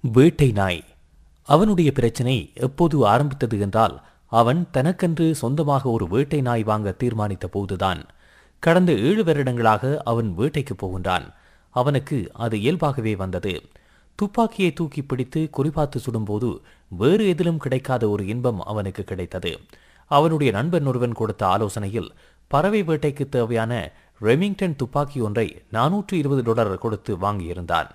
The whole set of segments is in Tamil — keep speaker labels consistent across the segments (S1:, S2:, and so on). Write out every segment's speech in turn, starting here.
S1: வேட்டை நாய் அவனுடைய பிரச்சனை எப்போது ஆரம்பித்தது என்றால் அவன் தனக்கென்று சொந்தமாக ஒரு வேட்டை நாய் வாங்க தீர்மானித்த போதுதான் கடந்த ஏழு வருடங்களாக அவன் வேட்டைக்கு போகின்றான் அவனுக்கு அது இயல்பாகவே வந்தது துப்பாக்கியை தூக்கி பிடித்து குறிபார்த்து சுடும்போது வேறு எதிலும் கிடைக்காத ஒரு இன்பம் அவனுக்கு கிடைத்தது அவனுடைய நண்பன் ஒருவன் கொடுத்த ஆலோசனையில் பறவை வேட்டைக்கு தேவையான ரெமிங்டன் துப்பாக்கி ஒன்றை நானூற்று இருபது டாலர் கொடுத்து வாங்கியிருந்தான்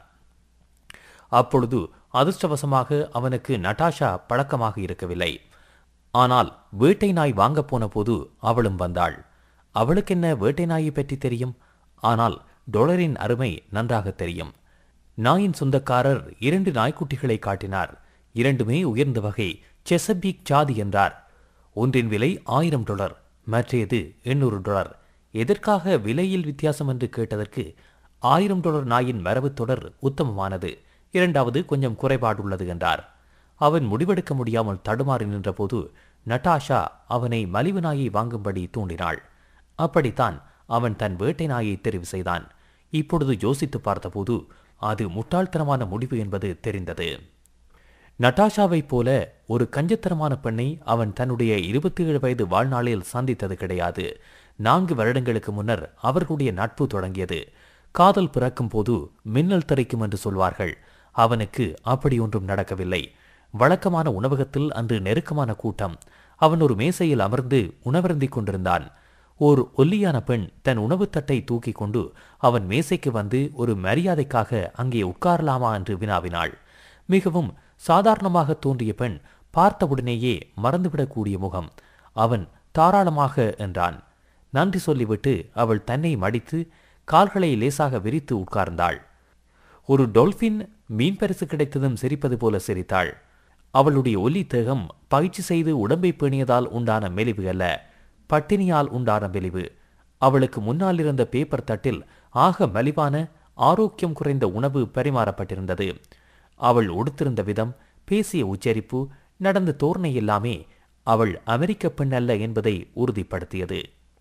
S1: அப்பொழுது அதிர்ஷ்டவசமாக அவனுக்கு நட்டாஷா பழக்கமாக இருக்கவில்லை ஆனால் வேட்டை நாய் வாங்கப் போன போது அவளும் வந்தாள் அவளுக்கென்ன வேட்டை நாயை பற்றி தெரியும் ஆனால் டொலரின் அருமை நன்றாக தெரியும் நாயின் சொந்தக்காரர் இரண்டு நாய்க்குட்டிகளை காட்டினார் இரண்டுமே உயர்ந்த வகை செசபீக் சாதி என்றார் ஒன்றின் விலை ஆயிரம் டாலர் மற்றையது எண்ணூறு டாலர் எதற்காக விலையில் வித்தியாசம் என்று கேட்டதற்கு ஆயிரம் டாலர் நாயின் மரபுத் தொடர் உத்தமமானது இரண்டாவது கொஞ்சம் குறைபாடுள்ளது என்றார் அவன் முடிவெடுக்க முடியாமல் தடுமாறி நின்றபோது நட்டாஷா அவனை மலிவு நாயை வாங்கும்படி தூண்டினாள் அப்படித்தான் அவன் தன் வேட்டை நாயை தெரிவு செய்தான் இப்பொழுது யோசித்து பார்த்தபோது அது முட்டாள்தனமான முடிவு என்பது தெரிந்தது நட்டாஷாவைப் போல ஒரு கஞ்சத்தனமான பெண்ணை அவன் தன்னுடைய இருபத்தி ஏழு வயது வாழ்நாளில் சந்தித்தது கிடையாது நான்கு வருடங்களுக்கு முன்னர் அவர்களுடைய நட்பு தொடங்கியது காதல் பிறக்கும் போது மின்னல் தெறிக்கும் என்று சொல்வார்கள் அவனுக்கு அப்படி ஒன்றும் நடக்கவில்லை வழக்கமான உணவகத்தில் அன்று நெருக்கமான கூட்டம் அவன் ஒரு மேசையில் அமர்ந்து உணவருந்திக் கொண்டிருந்தான் ஓர் ஒல்லியான பெண் தன் உணவுத் தட்டை தூக்கிக் கொண்டு அவன் மேசைக்கு வந்து ஒரு மரியாதைக்காக அங்கே உட்காரலாமா என்று வினாவினாள் மிகவும் சாதாரணமாக தோன்றிய பெண் பார்த்தவுடனேயே மறந்துவிடக்கூடிய முகம் அவன் தாராளமாக என்றான் நன்றி சொல்லிவிட்டு அவள் தன்னை மடித்து கால்களை லேசாக விரித்து உட்கார்ந்தாள் ஒரு டொல்பின் மீன் பரிசு கிடைத்ததும் சிரிப்பது போல சிரித்தாள் அவளுடைய ஒலி தேகம் பயிற்சி செய்து உடம்பை பேணியதால் உண்டான மெலிவு அல்ல பட்டினியால் உண்டான மெலிவு அவளுக்கு முன்னால் இருந்த பேப்பர் தட்டில் ஆக மலிவான ஆரோக்கியம் குறைந்த உணவு பரிமாறப்பட்டிருந்தது அவள் உடுத்திருந்த விதம் பேசிய உச்சரிப்பு நடந்த தோரணை எல்லாமே அவள் அமெரிக்க பெண் அல்ல என்பதை உறுதிப்படுத்தியது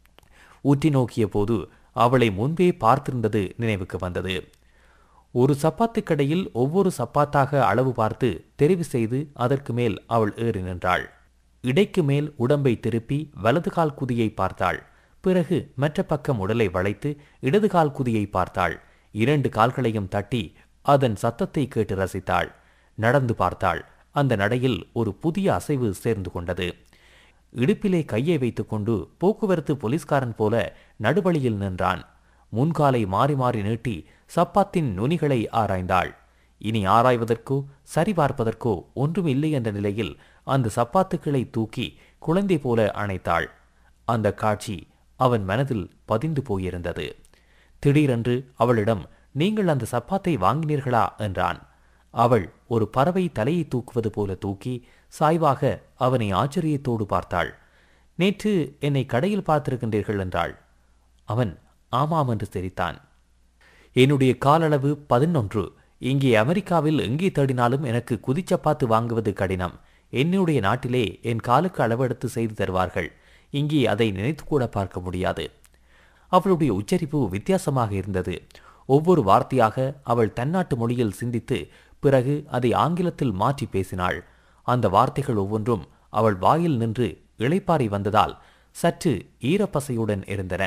S1: ஊற்றி நோக்கிய போது அவளை முன்பே பார்த்திருந்தது நினைவுக்கு வந்தது ஒரு சப்பாத்து கடையில் ஒவ்வொரு சப்பாத்தாக அளவு பார்த்து தெரிவு செய்து அதற்கு மேல் அவள் ஏறி நின்றாள் இடைக்கு மேல் உடம்பை திருப்பி வலது கால் குதியை பார்த்தாள் பிறகு மற்ற பக்கம் உடலை வளைத்து இடது கால் குதியை பார்த்தாள் இரண்டு கால்களையும் தட்டி அதன் சத்தத்தை கேட்டு ரசித்தாள் நடந்து பார்த்தாள் அந்த நடையில் ஒரு புதிய அசைவு சேர்ந்து கொண்டது இடுப்பிலே கையை வைத்துக்கொண்டு போக்குவரத்து போலீஸ்காரன் போல நடுவழியில் நின்றான் முன்காலை மாறி மாறி நீட்டி சப்பாத்தின் நுனிகளை ஆராய்ந்தாள் இனி ஆராய்வதற்கோ சரிபார்ப்பதற்கோ ஒன்றும் இல்லை என்ற நிலையில் அந்த சப்பாத்துக்களை தூக்கி குழந்தை போல அணைத்தாள் அந்த காட்சி அவன் மனதில் பதிந்து போயிருந்தது திடீரென்று அவளிடம் நீங்கள் அந்த சப்பாத்தை வாங்கினீர்களா என்றான் அவள் ஒரு பறவை தலையை தூக்குவது போல தூக்கி சாய்வாக அவனை ஆச்சரியத்தோடு பார்த்தாள் நேற்று என்னை கடையில் பார்த்திருக்கின்றீர்கள் என்றாள் அவன் ஆமாம் என்று சிரித்தான் என்னுடைய காலளவு பதினொன்று இங்கே அமெரிக்காவில் எங்கே தேடினாலும் எனக்கு குதிச்சப்பாத்து வாங்குவது கடினம் என்னுடைய நாட்டிலே என் காலுக்கு அளவெடுத்து செய்து தருவார்கள் இங்கே அதை நினைத்து கூட பார்க்க முடியாது அவளுடைய உச்சரிப்பு வித்தியாசமாக இருந்தது ஒவ்வொரு வார்த்தையாக அவள் தன்னாட்டு மொழியில் சிந்தித்து பிறகு அதை ஆங்கிலத்தில் மாற்றி பேசினாள் அந்த வார்த்தைகள் ஒவ்வொன்றும் அவள் வாயில் நின்று இளைப்பாறை வந்ததால் சற்று ஈரப்பசையுடன் இருந்தன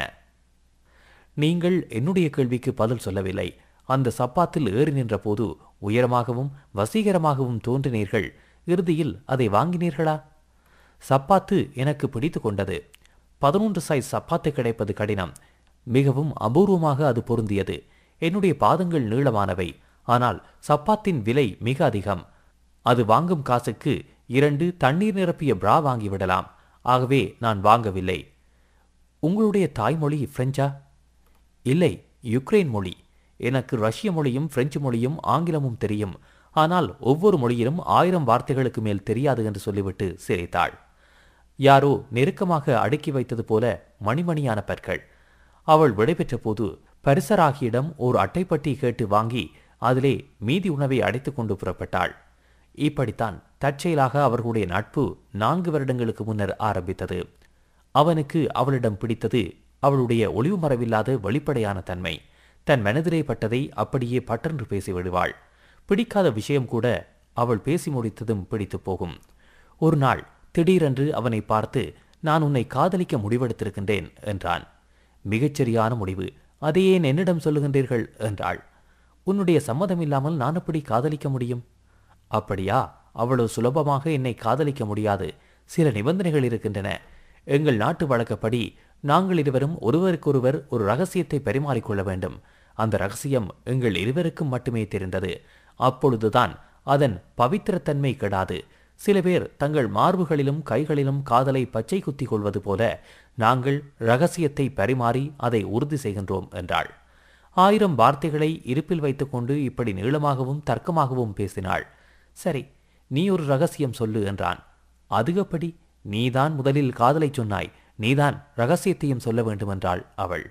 S1: நீங்கள் என்னுடைய கேள்விக்கு பதில் சொல்லவில்லை அந்த சப்பாத்தில் ஏறி நின்ற போது உயரமாகவும் வசீகரமாகவும் தோன்றினீர்கள் இறுதியில் அதை வாங்கினீர்களா சப்பாத்து எனக்கு பிடித்து கொண்டது பதினொன்று சைஸ் சப்பாத்து கிடைப்பது கடினம் மிகவும் அபூர்வமாக அது பொருந்தியது என்னுடைய பாதங்கள் நீளமானவை ஆனால் சப்பாத்தின் விலை மிக அதிகம் அது வாங்கும் காசுக்கு இரண்டு தண்ணீர் நிரப்பிய பிரா வாங்கிவிடலாம் ஆகவே நான் வாங்கவில்லை உங்களுடைய தாய்மொழி பிரெஞ்சா இல்லை யுக்ரைன் மொழி எனக்கு ரஷ்ய மொழியும் பிரெஞ்சு மொழியும் ஆங்கிலமும் தெரியும் ஆனால் ஒவ்வொரு மொழியிலும் ஆயிரம் வார்த்தைகளுக்கு மேல் தெரியாது என்று சொல்லிவிட்டு சிரித்தாள் யாரோ நெருக்கமாக அடுக்கி வைத்தது போல மணிமணியான பற்கள் அவள் விடைபெற்ற போது பரிசராகியிடம் ஓர் அட்டைப்பட்டி கேட்டு வாங்கி அதிலே மீதி உணவை அடைத்துக் கொண்டு புறப்பட்டாள் இப்படித்தான் தற்செயலாக அவர்களுடைய நட்பு நான்கு வருடங்களுக்கு முன்னர் ஆரம்பித்தது அவனுக்கு அவளிடம் பிடித்தது அவளுடைய ஒளிவு மறைவில்லாத வெளிப்படையான தன்மை தன் மனதிலே பட்டதை அப்படியே பட்டென்று பேசிவிடுவாள் பிடிக்காத விஷயம் கூட அவள் பேசி முடித்ததும் பிடித்து போகும் ஒரு நாள் திடீரென்று அவனை பார்த்து நான் உன்னை காதலிக்க முடிவெடுத்திருக்கின்றேன் என்றான் மிகச்சரியான முடிவு அதை ஏன் என்னிடம் சொல்லுகின்றீர்கள் என்றாள் உன்னுடைய சம்மதம் இல்லாமல் நான் எப்படி காதலிக்க முடியும் அப்படியா அவ்வளவு சுலபமாக என்னை காதலிக்க முடியாது சில நிபந்தனைகள் இருக்கின்றன எங்கள் நாட்டு வழக்கப்படி நாங்கள் இருவரும் ஒருவருக்கொருவர் ஒரு ரகசியத்தை பரிமாறிக்கொள்ள வேண்டும் அந்த ரகசியம் எங்கள் இருவருக்கும் மட்டுமே தெரிந்தது அப்பொழுதுதான் அதன் பவித்திரத்தன்மை கெடாது சில பேர் தங்கள் மார்புகளிலும் கைகளிலும் காதலை பச்சை குத்தி கொள்வது போல நாங்கள் ரகசியத்தை பரிமாறி அதை உறுதி செய்கின்றோம் என்றாள் ஆயிரம் வார்த்தைகளை இருப்பில் வைத்துக்கொண்டு இப்படி நீளமாகவும் தர்க்கமாகவும் பேசினாள் சரி நீ ஒரு ரகசியம் சொல்லு என்றான் அது எப்படி நீதான் முதலில் காதலை சொன்னாய் நீதான் ரகசியத்தையும் சொல்ல வேண்டுமென்றாள் அவள்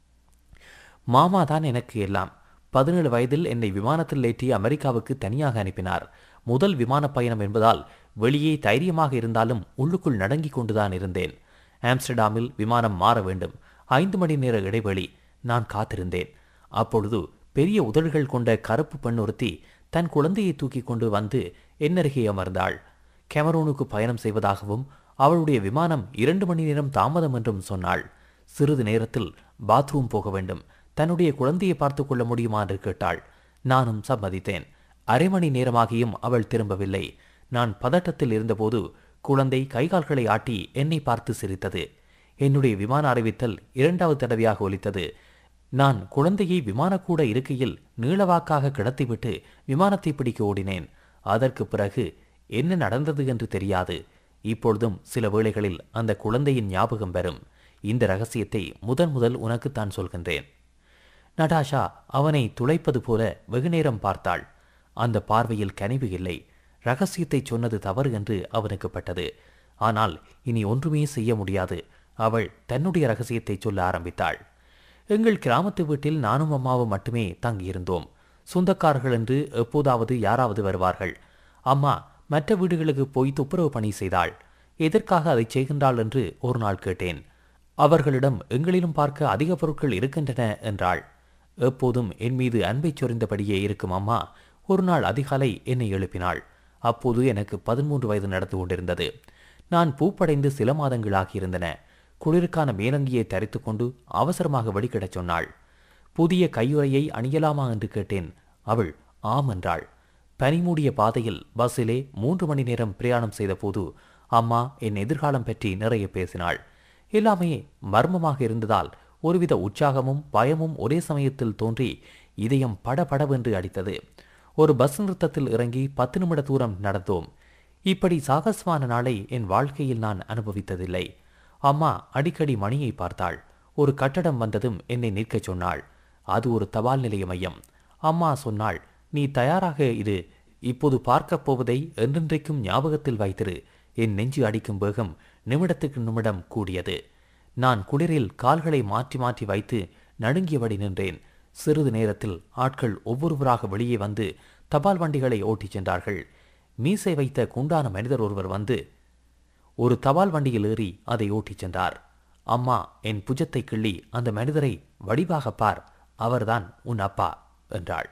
S1: மாமா தான் எனக்கு எல்லாம் பதினேழு வயதில் என்னை விமானத்தில் ஏற்றி அமெரிக்காவுக்கு தனியாக அனுப்பினார் முதல் விமான பயணம் என்பதால் வெளியே தைரியமாக இருந்தாலும் உள்ளுக்குள் நடுங்கிக் கொண்டுதான் இருந்தேன் ஆம்ஸ்டர்டாமில் விமானம் மாற வேண்டும் ஐந்து மணி நேர இடைவெளி நான் காத்திருந்தேன் அப்பொழுது பெரிய உதடுகள் கொண்ட கருப்பு பெண் ஒருத்தி தன் குழந்தையை தூக்கி கொண்டு வந்து என்னருகே அமர்ந்தாள் கெமரூனுக்கு பயணம் செய்வதாகவும் அவளுடைய விமானம் இரண்டு மணி நேரம் தாமதம் என்றும் சொன்னாள் சிறிது நேரத்தில் பாத்ரூம் போக வேண்டும் தன்னுடைய குழந்தையை பார்த்து கொள்ள முடியுமா என்று கேட்டாள் நானும் சம்மதித்தேன் அரை மணி நேரமாகியும் அவள் திரும்பவில்லை நான் பதட்டத்தில் இருந்தபோது குழந்தை கைகால்களை ஆட்டி என்னை பார்த்து சிரித்தது என்னுடைய விமான அறிவித்தல் இரண்டாவது தடவையாக ஒலித்தது நான் குழந்தையை விமானக்கூட இருக்கையில் நீளவாக்காக கிடத்திவிட்டு விமானத்தை பிடிக்க ஓடினேன் அதற்கு பிறகு என்ன நடந்தது என்று தெரியாது இப்பொழுதும் சில வேளைகளில் அந்த குழந்தையின் ஞாபகம் வரும் இந்த ரகசியத்தை முதன் முதல் உனக்குத்தான் சொல்கின்றேன் நடாஷா அவனை துளைப்பது போல வெகுநேரம் பார்த்தாள் அந்த பார்வையில் கனிவு இல்லை ரகசியத்தை சொன்னது தவறு என்று அவனுக்கு பட்டது ஆனால் இனி ஒன்றுமே செய்ய முடியாது அவள் தன்னுடைய ரகசியத்தை சொல்ல ஆரம்பித்தாள் எங்கள் கிராமத்து வீட்டில் நானும் அம்மாவும் மட்டுமே தங்கியிருந்தோம் சொந்தக்காரர்கள் என்று எப்போதாவது யாராவது வருவார்கள் அம்மா மற்ற வீடுகளுக்கு போய் துப்புரவு பணி செய்தாள் எதற்காக அதை செய்கின்றாள் என்று ஒரு நாள் கேட்டேன் அவர்களிடம் எங்களிலும் பார்க்க அதிக பொருட்கள் இருக்கின்றன என்றாள் எப்போதும் என் மீது அன்பை சொரிந்தபடியே இருக்கும் அம்மா ஒரு நாள் அதிகாலை என்னை எழுப்பினாள் அப்போது எனக்கு பதிமூன்று வயது நடந்து கொண்டிருந்தது நான் பூப்படைந்து சில மாதங்களாகியிருந்தன குளிருக்கான மேலங்கியை தரித்துக்கொண்டு அவசரமாக வடிக்கிடச் சொன்னாள் புதிய கையுறையை அணியலாமா என்று கேட்டேன் அவள் ஆம் என்றாள் பனிமூடிய பாதையில் பஸ்ஸிலே மூன்று மணி நேரம் பிரயாணம் செய்தபோது அம்மா என் எதிர்காலம் பற்றி நிறைய பேசினாள் எல்லாமே மர்மமாக இருந்ததால் ஒருவித உற்சாகமும் பயமும் ஒரே சமயத்தில் தோன்றி இதயம் படபடவென்று அடித்தது ஒரு பஸ் நிறுத்தத்தில் இறங்கி பத்து நிமிட தூரம் நடந்தோம் இப்படி சாகசமான நாளை என் வாழ்க்கையில் நான் அனுபவித்ததில்லை அம்மா அடிக்கடி மணியை பார்த்தாள் ஒரு கட்டடம் வந்ததும் என்னை நிற்கச் சொன்னாள் அது ஒரு தபால் நிலைய மையம் அம்மா சொன்னாள் நீ தயாராக இரு இப்போது பார்க்கப் போவதை என்றென்றைக்கும் ஞாபகத்தில் வைத்திரு என் நெஞ்சு அடிக்கும் வேகம் நிமிடத்துக்கு நிமிடம் கூடியது நான் குளிரில் கால்களை மாற்றி மாற்றி வைத்து நடுங்கியபடி நின்றேன் சிறிது நேரத்தில் ஆட்கள் ஒவ்வொருவராக வெளியே வந்து தபால் வண்டிகளை ஓட்டிச் சென்றார்கள் மீசை வைத்த குண்டான மனிதர் ஒருவர் வந்து ஒரு தபால் வண்டியில் ஏறி அதை ஓட்டிச் சென்றார் அம்மா என் புஜத்தை கிள்ளி அந்த மனிதரை வடிவாக பார் அவர்தான் உன் அப்பா என்றாள்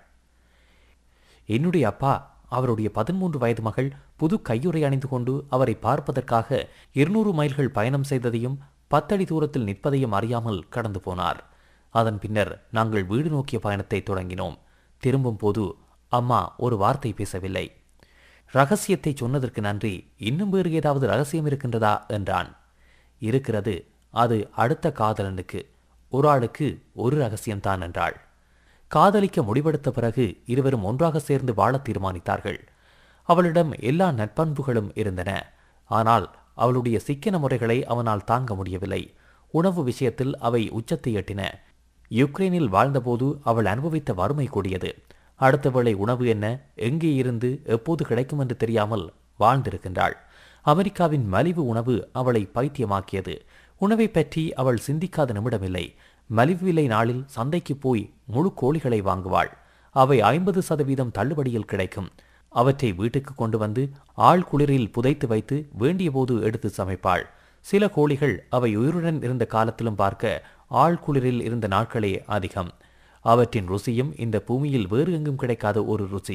S1: என்னுடைய அப்பா அவருடைய பதிமூன்று வயது மகள் புது கையுறை அணிந்து கொண்டு அவரை பார்ப்பதற்காக இருநூறு மைல்கள் பயணம் செய்ததையும் பத்தடி தூரத்தில் நிற்பதையும் அறியாமல் கடந்து போனார் அதன் பின்னர் நாங்கள் வீடு நோக்கிய பயணத்தை தொடங்கினோம் திரும்பும் போது அம்மா ஒரு வார்த்தை பேசவில்லை ரகசியத்தை சொன்னதற்கு நன்றி இன்னும் வேறு ஏதாவது ரகசியம் இருக்கின்றதா என்றான் இருக்கிறது அது அடுத்த காதலனுக்கு ஒரு ஆளுக்கு ஒரு ரகசியம்தான் என்றாள் காதலிக்க முடிவெடுத்த பிறகு இருவரும் ஒன்றாக சேர்ந்து வாழத் தீர்மானித்தார்கள் அவளிடம் எல்லா நற்பண்புகளும் இருந்தன ஆனால் அவளுடைய சிக்கன முறைகளை அவனால் தாங்க முடியவில்லை உணவு விஷயத்தில் அவை உச்சத்தை எட்டின யுக்ரைனில் வாழ்ந்தபோது அவள் அனுபவித்த வறுமை கூடியது அடுத்த வேளை உணவு என்ன எங்கே இருந்து எப்போது கிடைக்கும் என்று தெரியாமல் வாழ்ந்திருக்கின்றாள் அமெரிக்காவின் மலிவு உணவு அவளை பைத்தியமாக்கியது உணவை பற்றி அவள் சிந்திக்காத நிமிடமில்லை மலிவு விலை நாளில் சந்தைக்கு போய் முழு கோழிகளை வாங்குவாள் அவை ஐம்பது சதவீதம் தள்ளுபடியில் கிடைக்கும் அவற்றை வீட்டுக்கு கொண்டு வந்து ஆள் குளிரில் புதைத்து வைத்து வேண்டிய போது எடுத்து சமைப்பாள் சில கோழிகள் அவை உயிருடன் இருந்த காலத்திலும் பார்க்க ஆள் குளிரில் இருந்த நாட்களே அதிகம் அவற்றின் ருசியும் இந்த பூமியில் வேறு எங்கும் கிடைக்காத ஒரு ருசி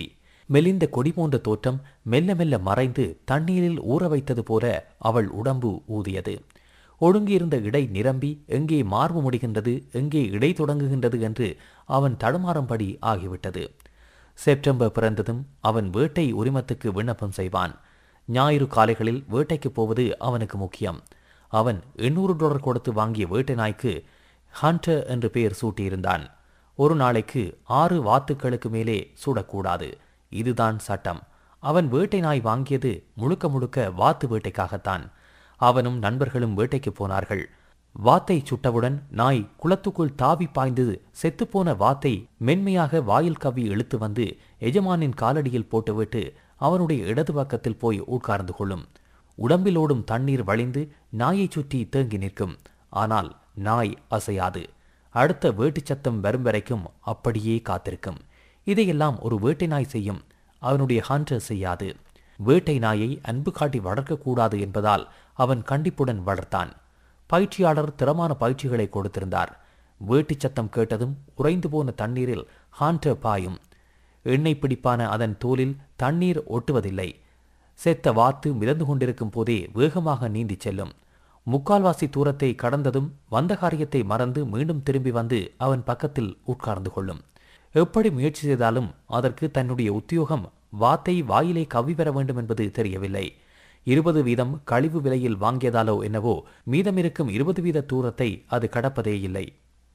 S1: மெலிந்த கொடி போன்ற தோற்றம் மெல்ல மெல்ல மறைந்து தண்ணீரில் ஊற வைத்தது போல அவள் உடம்பு ஊதியது ஒடுங்கியிருந்த இடை நிரம்பி எங்கே மார்பு முடிகின்றது எங்கே இடை தொடங்குகின்றது என்று அவன் தடுமாறும்படி ஆகிவிட்டது செப்டம்பர் பிறந்ததும் அவன் வேட்டை உரிமத்துக்கு விண்ணப்பம் செய்வான் ஞாயிறு காலைகளில் வேட்டைக்கு போவது அவனுக்கு முக்கியம் அவன் எண்ணூறு டாலர் கொடுத்து வாங்கிய வேட்டை நாய்க்கு ஹண்டர் என்று பெயர் சூட்டியிருந்தான் ஒரு நாளைக்கு ஆறு வாத்துக்களுக்கு மேலே சுடக்கூடாது இதுதான் சட்டம் அவன் வேட்டை நாய் வாங்கியது முழுக்க முழுக்க வாத்து வேட்டைக்காகத்தான் அவனும் நண்பர்களும் வேட்டைக்கு போனார்கள் வாத்தை சுட்டவுடன் நாய் குளத்துக்குள் தாவி பாய்ந்து செத்துப்போன வாத்தை மென்மையாக வாயில் கவ்வி இழுத்து வந்து எஜமானின் காலடியில் போட்டுவிட்டு அவனுடைய இடது பக்கத்தில் போய் உட்கார்ந்து கொள்ளும் உடம்பில் ஓடும் தண்ணீர் வழிந்து நாயைச் சுற்றி தேங்கி நிற்கும் ஆனால் நாய் அசையாது அடுத்த வேட்டுச் சத்தம் வரும் வரைக்கும் அப்படியே காத்திருக்கும் இதையெல்லாம் ஒரு வேட்டை நாய் செய்யும் அவனுடைய ஹண்டர் செய்யாது வேட்டை நாயை அன்பு காட்டி வளர்க்கக்கூடாது என்பதால் அவன் கண்டிப்புடன் வளர்த்தான் பயிற்சியாளர் திறமான பயிற்சிகளை கொடுத்திருந்தார் வேட்டுச் சத்தம் கேட்டதும் உறைந்து போன தண்ணீரில் ஹாண்டர் பாயும் எண்ணெய் பிடிப்பான அதன் தோலில் தண்ணீர் ஒட்டுவதில்லை செத்த வாத்து மிதந்து கொண்டிருக்கும் போதே வேகமாக நீந்திச் செல்லும் முக்கால்வாசி தூரத்தை கடந்ததும் வந்த காரியத்தை மறந்து மீண்டும் திரும்பி வந்து அவன் பக்கத்தில் உட்கார்ந்து கொள்ளும் எப்படி முயற்சி செய்தாலும் அதற்கு தன்னுடைய உத்தியோகம் வாத்தை வாயிலே கவ்வி பெற வேண்டும் என்பது தெரியவில்லை இருபது வீதம் கழிவு விலையில் வாங்கியதாலோ என்னவோ மீதமிருக்கும் இருபது வீத தூரத்தை அது கடப்பதே இல்லை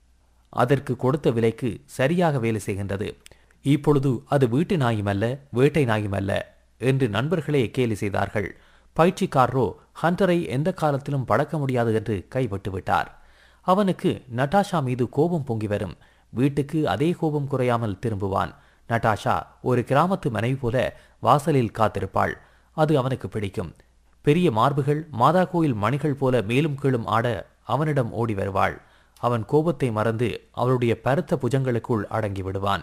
S1: அதற்கு கொடுத்த விலைக்கு சரியாக வேலை செய்கின்றது இப்பொழுது அது வீட்டு நாயுமல்ல வேட்டை நாயுமல்ல என்று நண்பர்களே கேலி செய்தார்கள் பயிற்சிக்காரரோ ஹண்டரை எந்த காலத்திலும் பழக்க முடியாது என்று கைவிட்டு விட்டார் அவனுக்கு நட்டாஷா மீது கோபம் பொங்கி வரும் வீட்டுக்கு அதே கோபம் குறையாமல் திரும்புவான் நட்டாஷா ஒரு கிராமத்து மனைவி போல வாசலில் காத்திருப்பாள் அது அவனுக்கு பிடிக்கும் பெரிய மார்புகள் மாதா கோயில் மணிகள் போல மேலும் கீழும் ஆட அவனிடம் ஓடி வருவாள் அவன் கோபத்தை மறந்து அவளுடைய பருத்த புஜங்களுக்குள் அடங்கி விடுவான்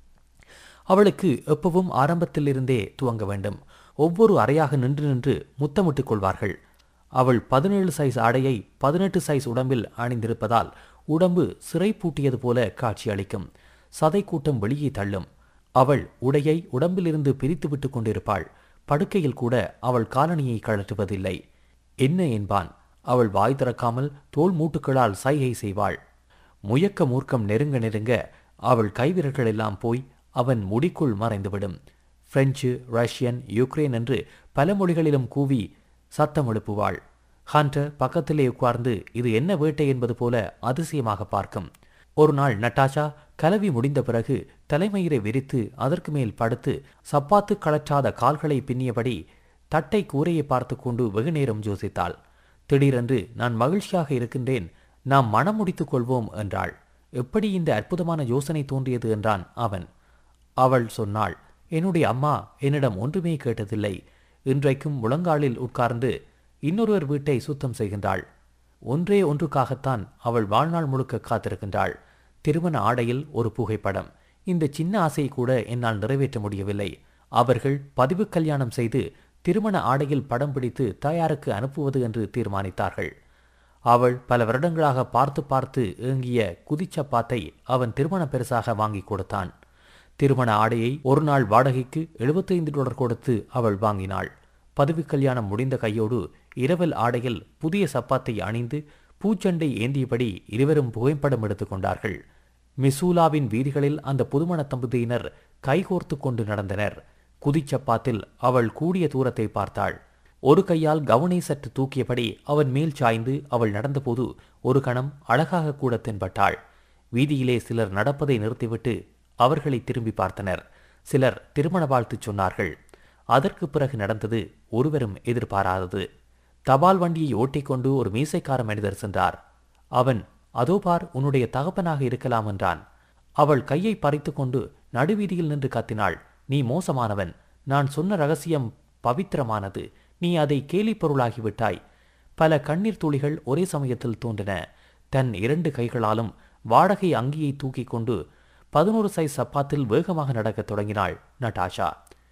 S1: அவளுக்கு எப்பவும் ஆரம்பத்திலிருந்தே துவங்க வேண்டும் ஒவ்வொரு அறையாக நின்று நின்று முத்தமிட்டுக் கொள்வார்கள் அவள் பதினேழு சைஸ் ஆடையை பதினெட்டு சைஸ் உடம்பில் அணிந்திருப்பதால் உடம்பு சிறை பூட்டியது போல காட்சியளிக்கும் சதை கூட்டம் வெளியே தள்ளும் அவள் உடையை உடம்பிலிருந்து பிரித்து விட்டு கொண்டிருப்பாள் படுக்கையில் கூட அவள் காலணியை கழற்றுவதில்லை என்ன என்பான் அவள் வாய் திறக்காமல் தோல் மூட்டுக்களால் சைகை செய்வாள் முயக்க மூர்க்கம் நெருங்க நெருங்க அவள் கைவிரல்கள் எல்லாம் போய் அவன் முடிக்குள் மறைந்துவிடும் பிரெஞ்சு ரஷ்யன் யுக்ரைன் என்று பல மொழிகளிலும் கூவி சத்தம் எழுப்புவாள் ஹண்டர் பக்கத்திலே உட்கார்ந்து இது என்ன வேட்டை என்பது போல அதிசயமாக பார்க்கும் ஒரு நாள் நட்டாஷா கலவி முடிந்த பிறகு தலைமயிரை விரித்து அதற்கு மேல் படுத்து சப்பாத்து கழற்றாத கால்களை பின்னியபடி தட்டை கூரையை பார்த்து கொண்டு வெகு நேரம் யோசித்தாள் திடீரென்று நான் மகிழ்ச்சியாக இருக்கின்றேன் நாம் மனம் முடித்துக் கொள்வோம் என்றாள் எப்படி இந்த அற்புதமான யோசனை தோன்றியது என்றான் அவன் அவள் சொன்னாள் என்னுடைய அம்மா என்னிடம் ஒன்றுமே கேட்டதில்லை இன்றைக்கும் முழங்காலில் உட்கார்ந்து இன்னொருவர் வீட்டை சுத்தம் செய்கின்றாள் ஒன்றே ஒன்றுக்காகத்தான் அவள் வாழ்நாள் முழுக்க காத்திருக்கின்றாள் திருமண ஆடையில் ஒரு புகைப்படம் இந்த சின்ன ஆசையை கூட என்னால் நிறைவேற்ற முடியவில்லை அவர்கள் பதிவு கல்யாணம் செய்து திருமண ஆடையில் படம் பிடித்து தாயாருக்கு அனுப்புவது என்று தீர்மானித்தார்கள் அவள் பல வருடங்களாக பார்த்து பார்த்து ஏங்கிய குதிச்சப்பாத்தை அவன் திருமண பெருசாக வாங்கி கொடுத்தான் திருமண ஆடையை ஒரு நாள் வாடகைக்கு 75 டாலர் கொடுத்து அவள் வாங்கினாள் பதவி கல்யாணம் முடிந்த கையோடு இரவல் ஆடையில் புதிய சப்பாத்தை அணிந்து பூச்சண்டை ஏந்தியபடி இருவரும் புகைப்படம் எடுத்துக்கொண்டார்கள் மிசூலாவின் வீதிகளில் அந்த புதுமண தம்பதியினர் கைகோர்த்து கொண்டு நடந்தனர் குதிச்சப்பாத்தில் அவள் கூடிய தூரத்தை பார்த்தாள் ஒரு கையால் கவனை சற்று தூக்கியபடி அவன் மேல் சாய்ந்து அவள் நடந்தபோது ஒரு கணம் அழகாக கூட தென்பட்டாள் வீதியிலே சிலர் நடப்பதை நிறுத்திவிட்டு அவர்களை திரும்பி பார்த்தனர் சிலர் திருமண வாழ்த்து சொன்னார்கள் அதற்கு பிறகு நடந்தது ஒருவரும் எதிர்பாராதது தபால் வண்டியை ஓட்டிக்கொண்டு ஒரு மீசைக்கார மனிதர் சென்றார் அவன் அதோ பார் உன்னுடைய தகப்பனாக இருக்கலாம் என்றான் அவள் கையை பறித்துக் கொண்டு நடுவீதியில் நின்று கத்தினாள் நீ மோசமானவன் நான் சொன்ன ரகசியம் பவித்திரமானது நீ அதை கேலி பொருளாகிவிட்டாய் பல கண்ணீர் துளிகள் ஒரே சமயத்தில் தோன்றின தன் இரண்டு கைகளாலும் வாடகை அங்கியை தூக்கிக் கொண்டு பதினோரு சைஸ் சப்பாத்தில் வேகமாக நடக்கத் தொடங்கினாள் நட்டாஷா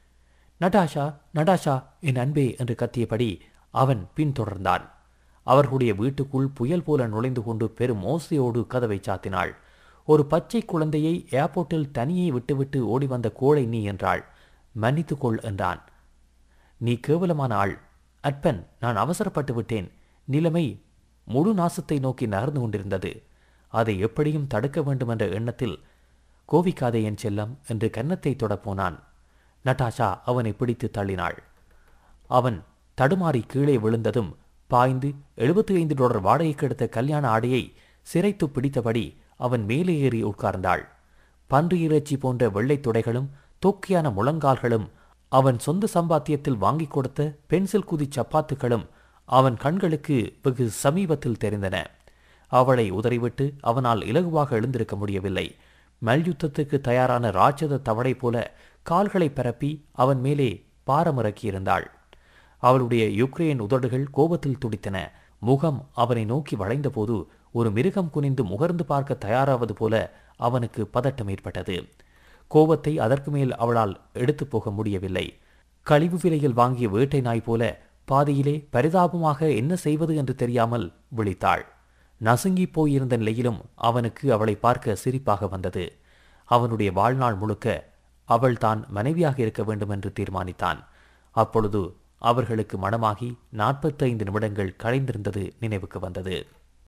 S1: நட்டாஷா நட்டாஷா என் அன்பே என்று கத்தியபடி அவன் பின்தொடர்ந்தான் அவர்களுடைய வீட்டுக்குள் புயல் போல நுழைந்து கொண்டு பெரும் ஓசையோடு கதவை சாத்தினாள் ஒரு பச்சை குழந்தையை ஏர்போர்ட்டில் தனியே விட்டுவிட்டு ஓடி வந்த கோழை நீ என்றாள் மன்னித்துக்கொள் என்றான் நீ கேவலமான ஆள் அற்பன் நான் அவசரப்பட்டு விட்டேன் நிலைமை முழு நாசத்தை நோக்கி நகர்ந்து கொண்டிருந்தது அதை எப்படியும் தடுக்க வேண்டும் என்ற எண்ணத்தில் கோவிக்காதே என் செல்லம் என்று கன்னத்தை தொடப்போனான் நட்டாஷா அவனை பிடித்து தள்ளினாள் அவன் தடுமாறி கீழே விழுந்ததும் பாய்ந்து எழுபத்தி ஐந்து டாலர் வாடகைக்கு எடுத்த கல்யாண ஆடையை சிரைத்து பிடித்தபடி அவன் மேலே ஏறி உட்கார்ந்தாள் பன்றி இறைச்சி போன்ற வெள்ளைத் துடைகளும் தொக்கியான முழங்கால்களும் அவன் சொந்த சம்பாத்தியத்தில் வாங்கிக் கொடுத்த பென்சில் குதி சப்பாத்துகளும் அவன் கண்களுக்கு வெகு சமீபத்தில் தெரிந்தன அவளை உதறிவிட்டு அவனால் இலகுவாக எழுந்திருக்க முடியவில்லை மல்யுத்தத்துக்கு தயாரான ராட்சத தவளை போல கால்களை பரப்பி அவன் மேலே பாரமிறக்கியிருந்தாள் அவளுடைய யுக்ரேன் உதடுகள் கோபத்தில் துடித்தன முகம் அவனை நோக்கி வளைந்தபோது ஒரு மிருகம் குனிந்து முகர்ந்து பார்க்க தயாராவது போல அவனுக்கு பதட்டம் ஏற்பட்டது கோபத்தை அதற்கு மேல் அவளால் எடுத்துப் போக முடியவில்லை கழிவு விலையில் வாங்கிய வேட்டை நாய் போல பாதியிலே பரிதாபமாக என்ன செய்வது என்று தெரியாமல் விழித்தாள் நசுங்கிப் போயிருந்த நிலையிலும் அவனுக்கு அவளை பார்க்க சிரிப்பாக வந்தது அவனுடைய வாழ்நாள் முழுக்க அவள் தான் மனைவியாக இருக்க வேண்டும் என்று தீர்மானித்தான் அப்பொழுது அவர்களுக்கு மனமாகி நாற்பத்தைந்து நிமிடங்கள் கழிந்திருந்தது நினைவுக்கு வந்தது